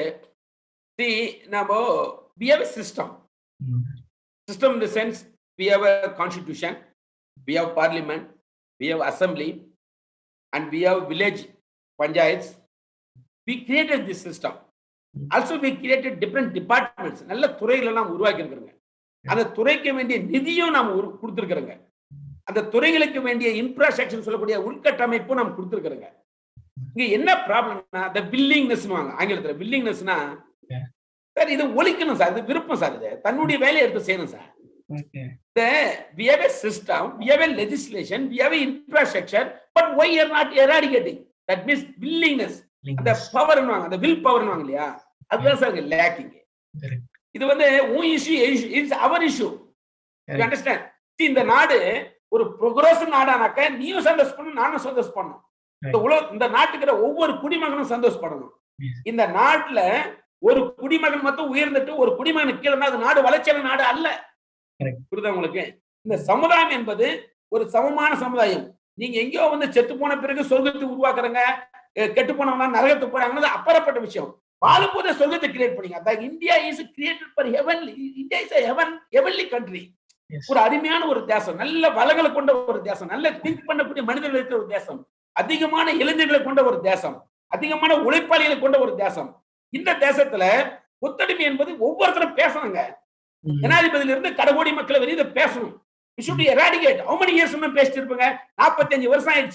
சி நம்ம வி ஹவ் சிஸ்டம் ம், system in the sense we have a constitution, we have parliament, we have assembly, and we have village panchayats. We created this system. Also, we created different departments. நல்ல துறைகளை நாம் உருவாக்கி இருக்கிறோங்க அந்த துறைக்கு வேண்டிய நிதியும் நாம் உரு- கொடுத்திருக்கிறோங்க அந்த துறைகளுக்கு வேண்டிய இன்ஃப்ராஸ்ட்ரக்சர் சொல்லக்கூடிய உள்கட்டமைப்பும் நாம் கொடுத்திருக்கிறோங்க இங்க என்ன ப்ராப்ளம்னா த வில்லிங்னஸ் ஆங்கிலத்துல வில்லிங்னஸ்னா Yeah. சார் இது ஒழிக்கணும் சார் இது விருப்பம் சார் இது தன்னுடைய வேலையை எடுத்து செய்யணும் sir okay. the we have a system, we have a legislation, we have a infrastructure, but why you are not eradicating? That means willingness. அந்த பவர் அந்த வில் பவர் இல்லையா அதுதான் சார் லேக்கிங் Correct. இது வந்து உன் issue is our issue Correct. Understand இந்த நாடு ஒரு ப்ரோக்ரஸ் நாடானாக்க நீயும் சந்தோஷம் பண்ணணும் நானும் சந்தோஷம் பண்ணணும் இந்த Right. உலக இந்த நாட்டுக்கிற ஒவ்வொரு குடிமகனும் சந்தோஷப்படணும் Yes. இந்த நாட்டுல ஒரு குடிமகன் மட்டும் உயர்ந்துட்டு ஒரு குடிமகனுக்கு கீழே இருந்தா அது நாடு வளர்ச்சியான நாடு அல்ல Correct. புரியுதா உங்களுக்கு இந்த சமுதாயம் என்பது ஒரு சமமான சமுதாயம் நீங்க எங்கேயோ வந்து செத்து போன பிறகு சொர்க்கத்தை உருவாக்குறங்க அஹ் கெட்டு போனவங்க நரகத்துக்கு போறாங்கன்னு அப்புறப்பட்ட விஷயம் வாழும்போதே சொர்க்கத்தை கிரியேட் பண்ணீங்க அதான் India is created for heaven India is heaven heavenly country Yes. ஒரு அருமையான ஒரு தேசம் நல்ல வளங்களை கொண்ட ஒரு தேசம் நல்ல திங்க் பண்ணக்கூடிய மனிதர்கள் இருக்கிற ஒரு தேசம் அதிகமான இளைஞர்களை கொண்ட ஒரு தேசம் அதிகமான உழைப்பாளிகளை கொண்ட ஒரு தேசம் இந்த தேசத்துல ஒத்தடிமை என்பது ஒவ்வொருத்தரும் பேசணுங்க ம், ஜனாதிபதியில இருந்து கடகோடி மக்களை வெளியே இதை பேசணும் we should eradicate how many years இன்னும் பேசிட்டு இருப்பீங்க நாற்பத்தஞ்சு வருஷம் ஆயிடுச்சு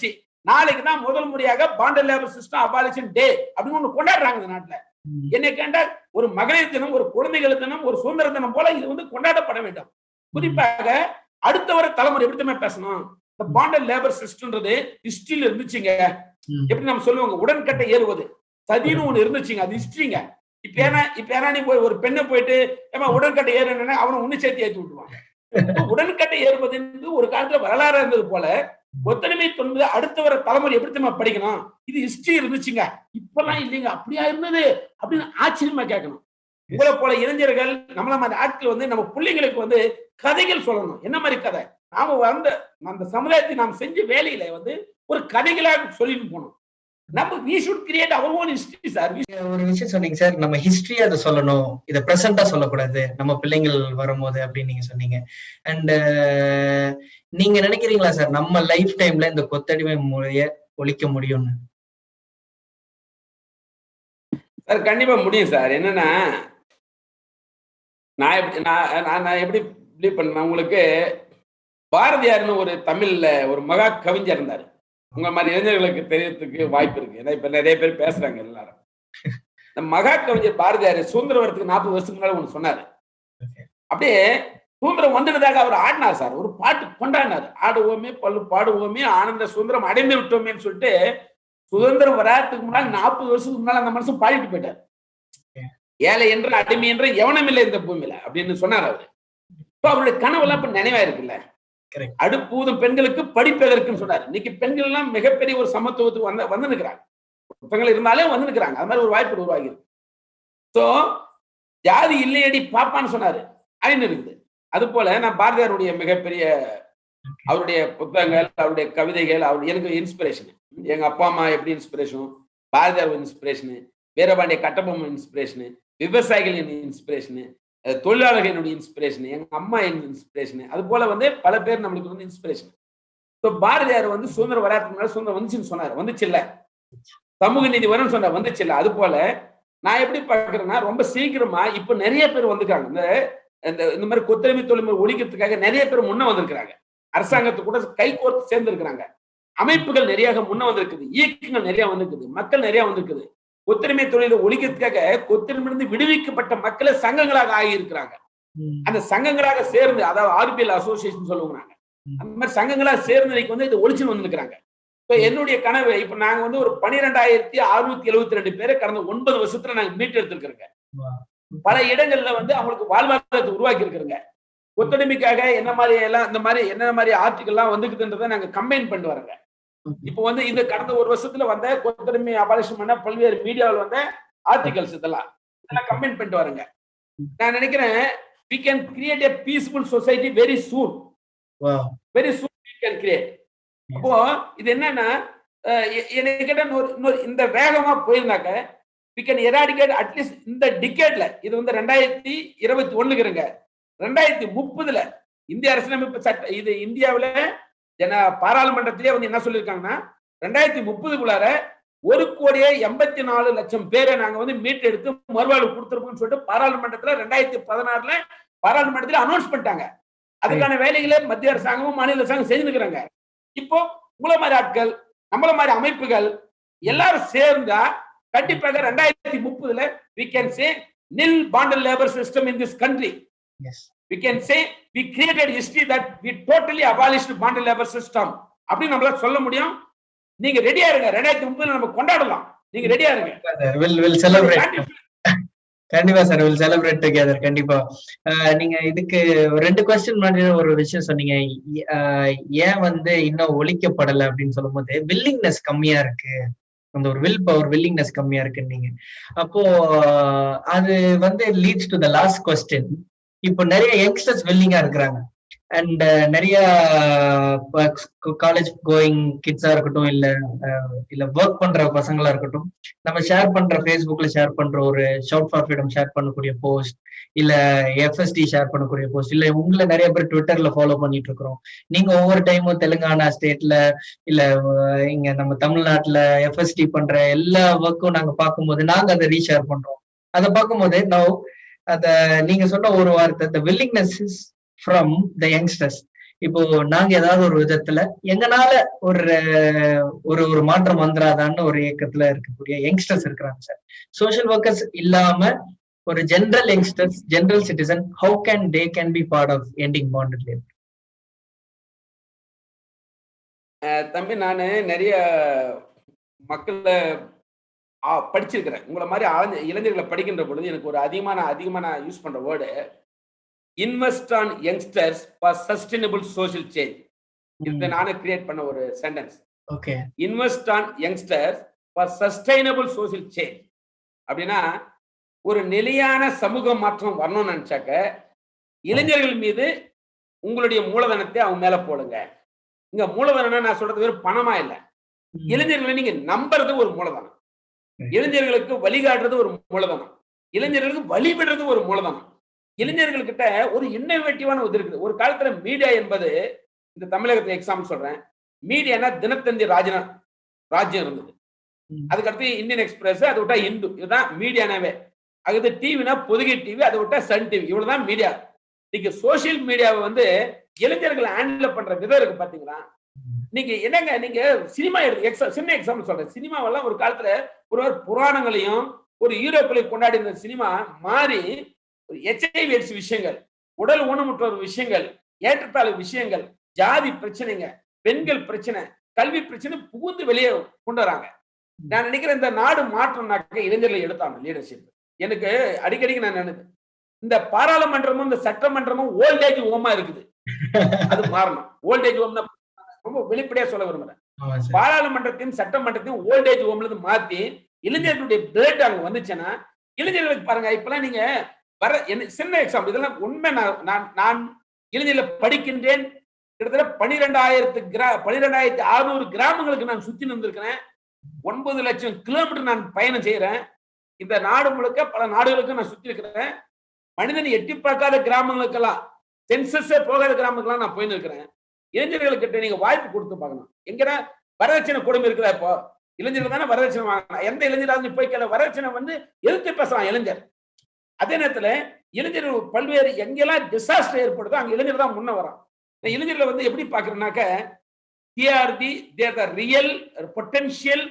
நாளைக்கு தான் முதல் முறையாக bonded labour system abolition day அப்படின்னு ஒண்ணு கொண்டாடுறாங்க இந்த நாட்டுல ம். என்னை கேட்டால் ஒரு மகளிர் தினம் ஒரு குழந்தைகள் தினம் ஒரு சுதந்திர தினம் போல இது வந்து கொண்டாடப்பட வேண்டும் குறிப்பாக அடுத்த வர தலைமுறை எப்படி தெரியுமா பேசணும் இந்த பாண்டல் லேபர் சிஸ்டம்ன்றது ஹிஸ்டரியில இருந்துச்சுங்க ம். எப்படி நம்ம சொல்லுவாங்க உடன்கட்டை ஏறுவது சதின்னு ஒண்ணு இருந்துச்சுங்க அது ஹிஸ்டரிங்க இப்ப ஏன்னா இப்ப ஏன்னா நீ போய் ஒரு பெண்ணை போயிட்டு ஏமா உடன்கட்டை ஏறுனா அவனை ஒண்ணு சேர்த்து ஏத்தி விட்டுருவாங்க இப்ப உடன்கட்டை ஏறுவது என்பது ஒரு காலத்துல வரலாறு இருந்தது போல ஒத்தனைமை தொண்டு அடுத்த வர தலைமுறை எப்படி தெரியுமா படிக்கணும் இது ஹிஸ்டரி இருந்துச்சுங்க இப்பெல்லாம் இல்லைங்க அப்படியா இருந்தது அப்படின்னு ஆச்சரியமா கேட்கணும் உங்களை போல இளைஞர்கள் நம்மள மாதிரி ஆட்கள் வந்து நம்ம பிள்ளைங்களுக்கு வந்து கதைகள் சொல்லணும் என்ன மாதிரி கதை நாம வந்த அந்த சமுதாயத்தை நாம் செஞ்ச வேலையில வந்து ஒரு கதைகளாக சொல்லிட்டு போகணும் நம்ம we should create our own history sir ஒரு விஷயம் சொன்னீங்க சார் நம்ம ஹிஸ்டரி அதை சொல்லணும் இதை பிரசண்டா சொல்லக்கூடாது நம்ம பிள்ளைங்கள் வரும்போது அப்படின்னு நீங்க சொன்னீங்க அண்ட் நீங்க நினைக்கிறீங்களா சார் நம்ம லைஃப் டைம்ல இந்த கொத்தடிமை முறைய ஒழிக்க முடியும்னு சார் கண்டிப்பா முடியும் சார் என்னன்னா நான் எப்படி நான் நான் நான் எப்படி பிலீவ் பண்ணேன் உங்களுக்கு பாரதியார்னு ஒரு தமிழ்ல ஒரு மகா கவிஞர் இருந்தார் உங்க மாதிரி இளைஞர்களுக்கு தெரியறதுக்கு வாய்ப்பு இருக்கு ஏன்னா இப்ப நிறைய பேர் பேசுறாங்க எல்லாரும் இந்த மகா கவிஞர் பாரதியார் சுதந்திர வரத்துக்கு நாற்பது வருஷத்துக்கு முன்னாடி ஒன்று சொன்னாரு அப்படியே சுதந்திரம் வந்துட்டதாக அவர் ஆடினார் சார் ஒரு பாட்டு கொண்டாடினார் ஆடுவோமே பல்லு பாடுவோமே ஆனந்த சுதந்திரம் அடைந்து விட்டோமேன்னு சொல்லிட்டு சுதந்திரம் வராதுக்கு முன்னாடி நாற்பது வருஷத்துக்கு முன்னால அந்த மனுஷன் பாடிட்டு போயிட்டார் ஏழை என்ற அடிமை என்ற எவனம் இல்லை இந்த பூமியில அப்படின்னு சொன்னார் அவரு இப்போ அவருடைய கனவெல்லாம் இப்ப நினைவா இருக்குல்ல Correct. அடுப்பூதும் பெண்களுக்கு படிப்பதற்குன்னு சொன்னார் இன்னைக்கு பெண்கள் எல்லாம் மிகப்பெரிய ஒரு சமத்துவத்துக்கு வந்து வந்து நிற்கிறாங்க புத்தகங்கள் இருந்தாலே வந்து நிற்கிறாங்க அது மாதிரி ஒரு வாய்ப்பு உருவாகி இருக்கு ஸோ ஜாதி இல்லையடி பாப்பான்னு சொன்னாரு அப்படின்னு இருக்குது அது போல நான் பாரதியாருடைய மிகப்பெரிய அவருடைய புத்தகங்கள் அவருடைய கவிதைகள் அவர் எனக்கு இன்ஸ்பிரேஷன் எங்க அப்பா அம்மா எப்படி inspiration Bharathiyar inspiration Veerapandiya Kattabomman inspiration விவசாயிகளின் இன்ஸ்பிரேஷனு தொழிலாளர்களினுடைய இன்ஸ்பிரேஷன் எங்க அம்மா என் இன்ஸ்பிரேஷன் அது போல வந்து பல பேர் நம்மளுக்கு வந்து இன்ஸ்பிரேஷன் ஸோ பாரதியார் வந்து சுதந்திரம் வராதுக்கு முன்னாடி சுதந்திரம் வந்துச்சுன்னு சொன்னார் வந்துச்சு இல்ல சமூக நீதி வரும்னு சொன்னார் வந்துச்சு இல்ல அது போல நான் எப்படி பார்க்கறேன்னா ரொம்ப சீக்கிரமா இப்ப நிறைய பேர் வந்துருக்காங்க இந்த இந்த இந்த மாதிரி கொத்தடிமை தொழில்முறை ஒழிக்கிறதுக்காக நிறைய பேர் முன்ன வந்திருக்கிறாங்க அரசாங்கத்து கூட கை கோர்த்து சேர்ந்து இருக்கிறாங்க அமைப்புகள் நிறைய முன்ன வந்திருக்குது இயக்கங்கள் நிறைய வந்திருக்குது மக்கள் நிறைய வந்திருக்குது கொத்தடிமை தொழிலை ஒழிக்கிறதுக்காக கொத்தடிமையிலிருந்து விடுவிக்கப்பட்ட மக்களை சங்கங்களாக ஆகியிருக்கிறாங்க அந்த சங்கங்களாக சேர்ந்து அதாவது ஆர்பிஎல் அசோசியேஷன் சொல்லுவாங்க நாங்க. அந்த மாதிரி சங்கங்களாக சேர்ந்து இன்னைக்கு வந்து இதை ஒழிச்சுன்னு வந்திருக்கிறாங்க இப்போ என்னுடைய கனவு இப்ப நாங்க வந்து ஒரு பனிரெண்டாயிரத்தி அறுநூத்தி எழுபத்தி ரெண்டு பேரை கடந்த ஒன்பது வருஷத்துல நாங்க மீட்டு எடுத்திருக்கிறோங்க பல இடங்கள்ல வந்து அவங்களுக்கு வாழ்வாதாரத்தை உருவாக்கி இருக்கிறோங்க கொத்தடிமைக்காக என்ன மாதிரி எல்லாம் இந்த மாதிரி என்ன மாதிரி ஆர்டிகல்லாம் வந்துக்குதுன்றதை நாங்க கம்பைன் பண்ணிட்டு வரோங்க இப்போ வந்து இந்த கடந்த ஒரு வருஷத்துல வந்த கொத்தடிமை அபாலிஷன் பண்ண பல்வேறு மீடியாவில் வந்த ஆர்டிகல்ஸ் இதெல்லாம் இதெல்லாம் கம்பைன் பண்ணிட்டு வரேங்க நான் நினைக்கிறேன் we can create a peaceful society very soon very soon we can create அப்போ இது என்னன்னா அஹ் எ- என்னை கேட்டா இன்னொரு இன்னொரு இந்த வேகமா போயிருந்தாக்க we can eradicate அட்லீஸ்ட் இந்த டிகேட்ல இது வந்து ரெண்டாயிரத்தி இருபத்தி ஒண்ணுக்குறங்க ரெண்டாயிரத்தி முப்பதுல இந்திய அரசியலமைப்பு சட்ட இது இந்தியாவுல ஜன பாராளுமன்றத்திலே வந்து என்ன சொல்லியிருக்காங்கன்னா ரெண்டாயிரத்தி முப்பதுக்குள்ளார ஒரு கோடியே எண்பத்தி நாலு லட்சம் பேரை நாங்க வந்து மீட் எடுத்து மறுவாழ்வு கொடுத்துருப்போம்னு சொல்லிட்டு பாராளுமன்றத்துல ரெண்டாயிரத்தி பதினாறுல பாராளுமன்றத்துல அனௌன்ஸ் பண்ணிட்டாங்க அதுக்கான வேலைகளை மத்திய அரசாங்கமும் மாநில அரசாங்கம் செஞ்சுருக்கிறாங்க இப்போ உங்களை மாதிரி ஆட்கள் நம்மள மாதிரி அமைப்புகள் எல்லாரும் சேர்ந்தா கண்டிப்பாக ரெண்டாயிரத்தி முப்பதுல we can say nil bonded labor system in this country we can say we created history that we totally abolished bonded labor system அப்படின்னு நம்மளால சொல்ல முடியும் நீங்க ரெடியா இருங்க ரெண்டாயிரத்தி முப்பதுல நம்ம கொண்டாடலாம் நீங்க ரெடியா இருங்க வில் வில் செலிப்ரேட் கண்டிப்பா சார் வில் செலிப்ரேட் டுகெதர் கண்டிப்பா அஹ் நீங்க இதுக்கு ஒரு ரெண்டு கொஸ்டின் முன்னாடி ஒரு விஷயம் சொன்னீங்க இ- அஹ் ஏன் வந்து இன்னும் ஒழிக்கப்படல அப்படின்னு சொல்லும்போது வில்லிங்னஸ் கம்மியா இருக்கு அந்த ஒரு வில் பவர் வில்லிங்னஸ் கம்மியா இருக்குன்னீங்க அப்போ அஹ் அது வந்து leads to the last question இப்போ நிறைய யங்ஸ்டர்ஸ் வில்லிங்கா இருக்கிறாங்க அண்ட் நிறைய காலேஜ் கோயிங் கிட்ஸா இருக்கட்டும் இல்ல அஹ் இல்ல ஒர்க் பண்ற பசங்களா இருக்கட்டும் நம்ம ஷேர் பண்ற ஃபேஸ்புக்ல ஷேர் பண்ற ஒரு ஷவுட் ஃபார் ஃப்ரீடம் ஷேர் பண்ணக்கூடிய போஸ்ட் இல்ல எஃப்எஸ்டி ஷேர் பண்ணக்கூடிய போஸ்ட் இல்ல உங்களை நிறைய பேர் ட்விட்டர்ல ஃபாலோ பண்ணிட்டு இருக்கிறோம் நீங்க ஒவ்வொரு டைமும் தெலுங்கானா ஸ்டேட்ல இல்ல அஹ் இங்க நம்ம தமிழ்நாட்டுல எஃப்எஸ்டி பண்ற எல்லா ஒர்க்கும் நாங்க பார்க்கும்போது நாங்க அதை ரீஷேர் பண்றோம் அதை பார்க்கும்போது நோ அத நீங்க சொன்ன ஒரு வார்த்தை the willingness is from the youngsters இப்போ நாங்க ஏதாவது ஒரு விதத்துல எங்கனால ஒரு ஒரு ஒரு மாற்றம் வந்துராதான்னு ஒரு இயக்கத்துல இருக்கக்கூடிய யங்ஸ்டர்ஸ் இருக்கிறாங்க சார் சோஷியல் ஒர்க்கர்ஸ் இல்லாம ஒரு general youngsters general citizen how can they can be part of ending bonded labour ah தம்பி நான் நிறைய மக்களை ஆ, படிச்சிருக்கிறேன் உங்களை மாதிரி ஆழ்ந்த இளைஞர்களை படிக்கின்ற பொழுது எனக்கு ஒரு அதிகமான அதிகமான யூஸ் பண்ற word invest on youngsters for sustainable social change இது நானே கிரியேட் பண்ண ஒரு sentence okay invest on youngsters for sustainable social change அப்படின்னா ஒரு நிலையான சமூக மாற்றம் வரணும்னு நினைச்சாக்க இளைஞர்கள் மீது உங்களுடைய மூலதனத்தை அவங்க மேல போடுங்க இங்க மூலதனம் நான் சொல்றது வெறும் பணமா இல்லை இளைஞர்களை நீங்க நம்புறது ஒரு மூலதனம் இளைஞர்களுக்கு வழிகாட்டுறது ஒரு மூலதனம் இளைஞர்களுக்கு வழிபடுறது ஒரு மூலதனம் இளைஞர்கள்கிட்ட ஒரு இன்னோவேட்டிவான இது இருக்குது ஒரு காலத்துல மீடியா என்பது இந்த தமிழகத்துல எக்ஸாம்பிள் சொல்றேன் மீடியானா தினத்தந்தி ராஜன ராஜ்யம் இருந்தது ம். அதுக்கடுத்து இந்தியன் எக்ஸ்பிரஸ் அதை விட்டா இந்து இதுதான் மீடியானாவே அது டிவினா பொதுகை டிவி அதை விட்டா சன் டிவி இவ்வளவுதான் மீடியா இன்னைக்கு சோசியல் மீடியாவை வந்து இளைஞர்கள் ஹேண்டில் பண்ற விதம் இருக்கு பாத்தீங்களா நீங்க என்னங்க நீங்க சினிமா எடுத்து எக்ஸா சின்ன எக்ஸாம்பிள் சொல்றேன் சினிமாவெல்லாம் ஒரு காலத்துல ஒரு ஒரு புராணங்களையும் ஒரு ஹீரோக்களையும் கொண்டாடி இருந்த சினிமா மாறி ஒரு எச்ஐவி எய்ட்ஸ் விஷயங்கள் உடல் ஊனமுற்றோர் விஷயங்கள் ஏற்றத்தாழ்வு விஷயங்கள் ஜாதி பிரச்சனைங்க பெண்கள் பிரச்சனை கல்வி பிரச்சனை புகுந்து வெளியே கொண்டு வராங்க நான் நினைக்கிறேன் இந்த நாடு மாற்றம்னாக்க இளைஞர்களை எடுத்தாங்க லீடர்ஷிப் எனக்கு அடிக்கடிக்கு நான் நினைக்கிறேன் இந்த பாராளுமன்றமும் இந்த சட்டமன்றமும் ஓல்டேஜ் ஹோமா இருக்குது அது மாறணும் ஓல்டேஜ் ஹோம்னா ரொம்ப வெளிப்படையா சொல்ல விரும்புறேன் ஆமா சார் பாராளுமன்றத்தையும் சட்டமன்றத்தையும் ஓல்டேஜ் ஹோம்ல இருந்து மாத்தி இளைஞர்களுடைய பிளட் அங்க வந்துச்சுன்னா இளைஞர்களுக்கு பாருங்க இப்பெல்லாம் நீங்க வர என்ன சின்ன எக்ஸாம்பிள் இதெல்லாம் உண்மை நான் நான் நான் இளைஞர்களை படிக்கின்றேன் கிட்டத்தட்ட பனிரெண்டாயிரத்து கிரா பனிரெண்டாயிரத்தி அறுநூறு கிராமங்களுக்கு நான் சுத்தி நின்றுருக்கிறேன் ஒன்பது லட்சம் கிலோமீட்டர் நான் பயணம் செய்யறேன் இந்த நாடு முழுக்க பல நாடுகளுக்கு நான் சுத்தி இருக்கிறேன் மனிதன் எட்டி பார்க்காத கிராமங்களுக்கெல்லாம் சென்சஸே போகாத கிராமங்களுக்கெல்லாம் நான் போயின்னு இருக்கிறேன் இளைஞர்களுக்கிட்ட நீங்க வாய்ப்பு கொடுத்து பார்க்கணும் எங்கன்னா வரதட்சணை கொடுமை இருக்குதா இப்போ இளைஞர்கள் தானே வரதட்சணை வாங்கலாம் எந்த இளைஞராவது போய் கேள வரதட்சணை வந்து எதிர்த்து பேசலாம் இளைஞர் அதே நேரத்துல இளைஞர்கள் பல்வேறு எங்கெல்லாம் டிசாஸ்டர் ஏற்படுதோ அங்க இளைஞர் தான் முன்ன வரான் இந்த இளைஞர்களை வந்து எப்படி பாக்குறேன்னாக்க டிஆர் the there the real potential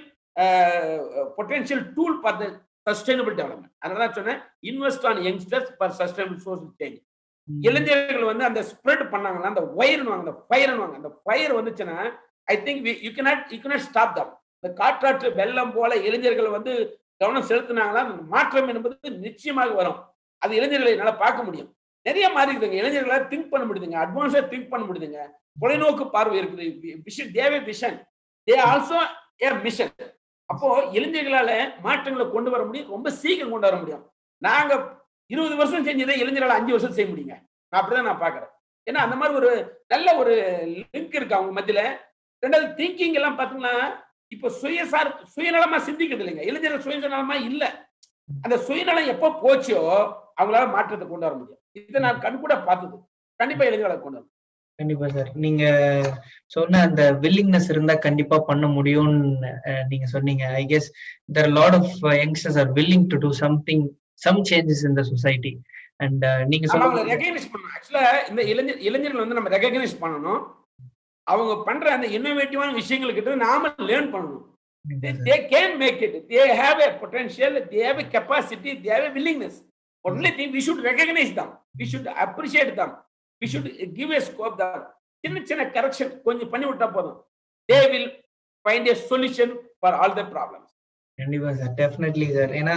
potential tool for the sustainable development அதனால தான் சொன்னேன் invest on youngsters for sustainable social change இளைஞர்கள் வந்து அந்த ஸ்ப்ரெட் பண்ணாங்கன்னா அந்த ஒயர்னுவாங்க அந்த ஃபயர்னுவாங்க அந்த ஃபயர் வந்துச்சுன்னா I think you cannot you cannot stop them இந்த காற்றாற்று வெள்ளம் போல இளைஞர்கள் வந்து கவனம் செலுத்தினாங்களா அந்த மாற்றம் என்பது நிச்சயமாக வரும் அது இளைஞர்களை என்னால் பார்க்க முடியும் நிறைய மாறி இருக்குதுங்க இளைஞர்களை திங்க் பண்ண முடியுதுங்க அட்வான்ஸா திங்க் பண்ண முடியுதுங்க தொலைநோக்கு பார்வை இருக்குது விஷன் தேவை vision they also a mission அப்போ இளைஞர்களால மாற்றங்களை கொண்டு வர முடியும் ரொம்ப சீக்கிரம் கொண்டு வர முடியும் நாங்க இருபது வருஷம் செஞ்சதை இளைஞரால அஞ்சு வருஷம் செய்ய முடியுங்க நான் அப்படிதான் நான் பாக்குறேன் ஏன்னா அந்த மாதிரி ஒரு நல்ல ஒரு லிங்க் இருக்கு அவங்க மத்தியில ரெண்டாவது திங்கிங் எல்லாம் பாத்தீங்கன்னா இப்ப சுயசார் சுயநலமா சிந்திக்கிறது இல்லைங்க இளைஞர்கள் சுயநலமா இல்ல அந்த சுயநலம் எப்போ போச்சோ அவங்களால மாற்றத்தை கொண்டு வர முடியும் இதை நான் கண்கூட பார்த்தது கண்டிப்பா இளைஞர்களை கொண்டு வரும் கண்டிப்பா சார் நீங்க சொன்ன அந்த வில்லிங்னஸ் இருந்தா கண்டிப்பா பண்ண முடியும்னு அஹ், நீங்க சொன்னீங்க I guess there lot of youngsters are willing to do something some changes in the society and நீங்க ஆமா, அவங்களை சொன்ன ரெகனைஸ் பண்ணணும் ஆக்சுவலா இந்த இளைஞர் இளைஞர்கள் வந்து நம்ம ரெகனைஸ் பண்ணணும் அவங்க பண்ற அந்த இன்னோவேட்டிவான விஷயங்கள்கிட்ட நாம லேர்ன் பண்ணணும் they can make it they have a potential they have a capacity they have a willingness only thing we should recognize them we should appreciate them we should give a scope them சின்ன சின்ன correction கொஞ்சம் பண்ணி விட்டா போதும் they will find a solution for all the problems கண்டிப்பா sir definitely sir ஏன்னா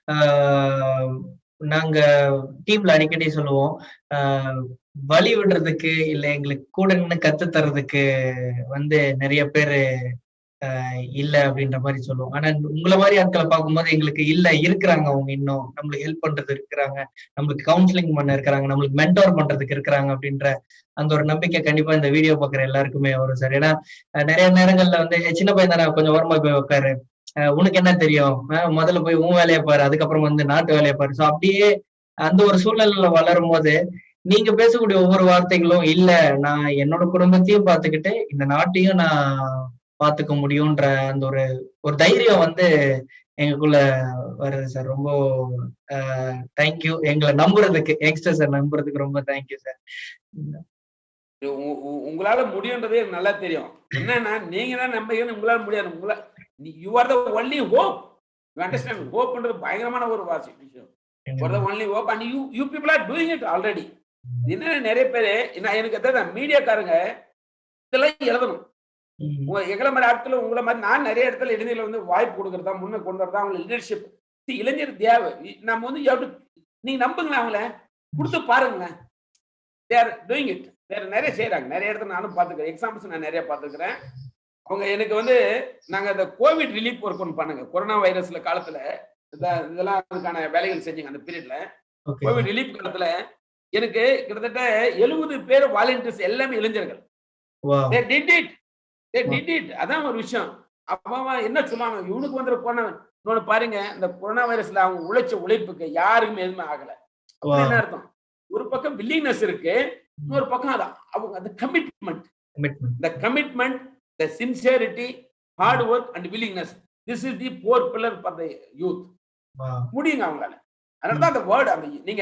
ஆஹ், நாங்க டீம்ல அடிக்கடி சொல்லுவோம் ஆஹ், வழி விடுறதுக்கு இல்ல எங்களுக்கு கூட நின்று கத்து தர்றதுக்கு வந்து நிறைய பேரு ஆஹ், இல்ல அப்படின்ற மாதிரி சொல்லுவோம் ஆனா உங்களை மாதிரி ஆட்களை பார்க்கும்போது எங்களுக்கு இல்ல இருக்கிறாங்க அவங்க இன்னும் நம்மளுக்கு ஹெல்ப் பண்றது இருக்கிறாங்க நம்மளுக்கு கவுன்சிலிங் பண்ண இருக்கிறாங்க நம்மளுக்கு மென்டோர் பண்றதுக்கு இருக்கிறாங்க அப்படின்ற அந்த ஒரு நம்பிக்கை கண்டிப்பா இந்த வீடியோ பாக்குற எல்லாருக்குமே வரும் சார் ஏன்னா அஹ், நிறைய நேரங்கள்ல வந்து "ஏய், சின்ன பையன் தானே கொஞ்சம் ஓரமா போய் உட்காரு அஹ் உனக்கு என்ன தெரியும் அஹ் முதல்ல போய் உன் வேலையை பாரு அதுக்கப்புறம் வந்து நாட்டு வேலையை பாரு ஸோ அப்படியே அந்த ஒரு சூழ்நிலையில வளரும் போது நீங்க பேசக்கூடிய ஒவ்வொரு வார்த்தைகளும் இல்ல நான் என்னோட குடும்பத்தையும் பார்த்துக்கிட்டு இந்த நாட்டையும் நான் பார்த்துக்க முடியும்ன்ற அந்த ஒரு ஒரு தைரியம் வந்து எங்களுக்குள்ள வருது சார் ரொம்ப தேங்க்யூ எங்களை நம்புறதுக்கு யங்ஸ்டர்ஸை நம்புறதுக்கு ரொம்ப தேங்க்யூ சார் உ- உ- உங்களால முடியுன்றதே எனக்கு நல்லா தெரியும் என்னன்னா நீங்க தான் நம்புகிறீங்க உங்களால முடியாது உங்களா you are the only hope you understand ஹோப்ன்றது பயங்கரமான ஒரு வாசி விஷயம் for the only hope and you you people are doing it already என்ன நிறைய பேரு நான் எனக்கு அதான் மீடியாக்காரங்க இதெல்லாம் எழுதணும் ம். உங்க எங்களை மாதிரி ஆட்கள் உங்களை மாதிரி நான் நிறைய இடத்துல இளைஞர்ல வந்து வாய்ப்பு கொடுக்கறதா முன்ன கொண்டு வரதா அவங்க லீடர்ஷிப் இளைஞர் தேவை இ- நம்ம வந்து எப்படி நீங்க நம்புங்களேன் அவங்கள கொடுத்து பாருங்களேன் தேர் டூயிங் இட் வேற நிறைய செய்யறாங்க நிறைய இடத்துல நானும் பார்த்துக்கிறேன் எக்ஸாம்பிள்ஸ் நான் நிறைய பார்த்துக்கிறேன் அவங்க எனக்கு வந்து நாங்க இந்த கோவிட் ரிலீஃப் ஒர்க் ஒன்று பண்ணுங்க கொரோனா வைரஸ்ல காலத்துல இத- இதெல்லாம் அதுக்கான வேலைகள் செஞ்சீங்க அந்த பீரியட்ல Okay. கோவிட் ரிலீஃப் காலத்துல எனக்கு கிட்டத்தட்ட எழுபது பேர் வாலண்டியர்ஸ் எல்லாமே இளைஞர்கள் Wow. they did it they did it அதான் ஒரு விஷயம் அப்ப அவன் என்ன சொல்லுவாங்க இவனுக்கு வந்து கொரோனா இன்னொன்னு பாருங்க இந்த கொரோனா வைரஸ்ல அவங்க உழைச்ச உழைப்புக்கு யாருக்குமே எதுவுமே ஆகல அப்ப Wow. என்ன அர்த்தம் ஒரு பக்கம் வில்லிங்னஸ் இருக்கு இன்னொரு பக்கம் அது அவங்க அந்த commitment Commitment. the commitment the sincerity hard work and willingness this is the four pillar for the youth Wow. முடியுங்க அவங்களால அதனால தான் அந்த வேர்டு அந்த நீங்க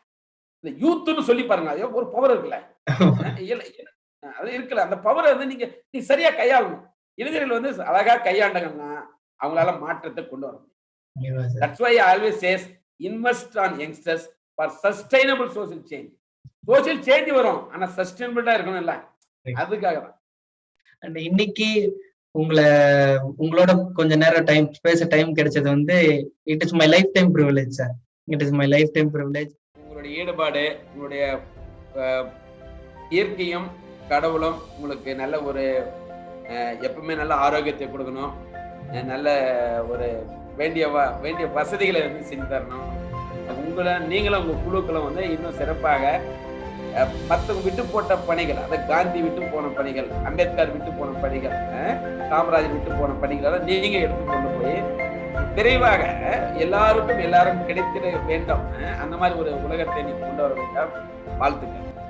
இந்த யூத்னு சொல்லி பாருங்க அது ஒரு பவர் இருக்குல்ல இல்ல, இல்ல. அது இருக்குல்ல அந்த பவரை வந்து நீங்க நீ சரியா கையாளணும் இளைஞர்கள் வந்து அழகா கையாண்டாங்கன்னா அவங்களால மாற்றத்தை கொண்டு வர முடியும் கண்டிப்பா sir. That's why always says invest on youngsters for sustainable social change social change வரும் ஆனா சஸ்டைனபிளா இருக்கணும் இல்ல அதுக்காக தான் And இன்னைக்கு உங்களை உங்களோட கொஞ்ச நேரம் டைம் பேச டைம் கிடைச்சது வந்து it is my lifetime privilege sir it is my lifetime privilege உங்களுடைய ஈடுபாடு உங்களுடைய அஹ், இயற்கையும் கடவுளும் உங்களுக்கு நல்ல ஒரு அஹ், எப்பவுமே நல்ல ஆரோக்கியத்தை கொடுக்கணும் அஹ், நல்ல ஒரு வேண்டிய வ- வேண்டிய வசதிகளை வந்து செஞ்சு தரணும் உங்களை நீங்களும் உங்க குழுக்களும் வந்து இன்னும் சிறப்பாக அஹ், மத்தவங்க விட்டு போட்ட பணிகள் அதை காந்தி விட்டு போன பணிகள் அம்பேத்கர் விட்டு போன பணிகள் அஹ், காமராஜர் விட்டு போன பணிகளை எல்லாம் நீங்க எடுத்து கொண்டு போய் விரைவாக எல்லாருக்கும் எல்லாரும் கிடைத்திட வேண்டும் அஹ், அந்த மாதிரி ஒரு உலகத்தை நீ கொண்டு வர வேண்டும் வாழ்த்துக்கள்